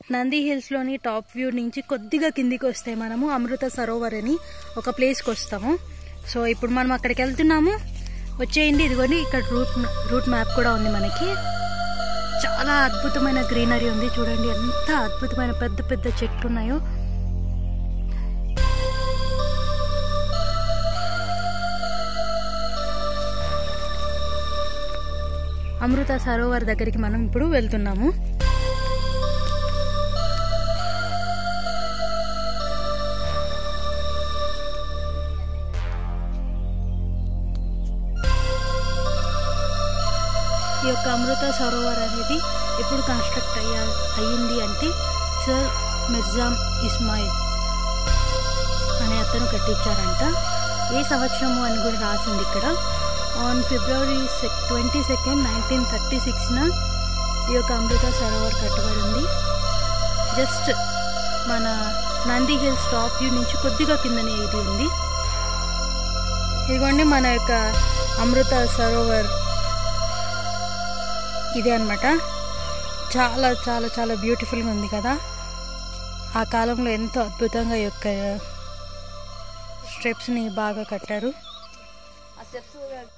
Nandi హిల్స్లోని top view నుంచి కొద్దిగా కిందికి వస్తే మనము అమృత సరోవర్ అని ఒక ప్లేస్కి వస్తాము సో ఇప్పుడు మనం అక్కడికి వెళ్తున్నాము వచ్చేయండి ఇదిగోండి ఇక్కడ రూట్ రూట్ మ్యాప్ కూడా ఉంది మనకి చాలా అద్భుతమైన గ్రీనరీ ఉంది చూడండి ఎంత అద్భుతమైన పెద్ద పెద్ద చెట్లు ఉన్నాయో అమృత సరోవర్ దగ్గరికి మనం ఇప్పుడు వెళ్తున్నాము ఈ యొక్క అమృత సరోవర్ అనేది ఎప్పుడు కన్స్ట్రక్ట్ అయ్యా అయ్యింది అంటే సర్ మిర్జాం ఇస్మాయిల్ అనే అతను కట్టించారంట ఏ సంవత్సరము అని కూడా రాసింది ఇక్కడ on February twenty second nineteen thirty సిక్స్న ఈ యొక్క అమృత సరోవర్ కట్టబడి ఉంది జస్ట్ మన నంది హిల్స్ టాప్ వ్యూ నుంచి కొద్దిగా కిందనే ఇది ఉంది ఇదిగోండి మన యొక్క అమృత సరోవర్ ఇదే అనమాట చాలా చాలా చాలా బ్యూటిఫుల్గా ఉంది కదా ఆ కాలంలో ఎంతో అద్భుతంగా ఈ యొక్క స్టెప్స్ని బాగా కట్టారు ఆ స్టెప్స్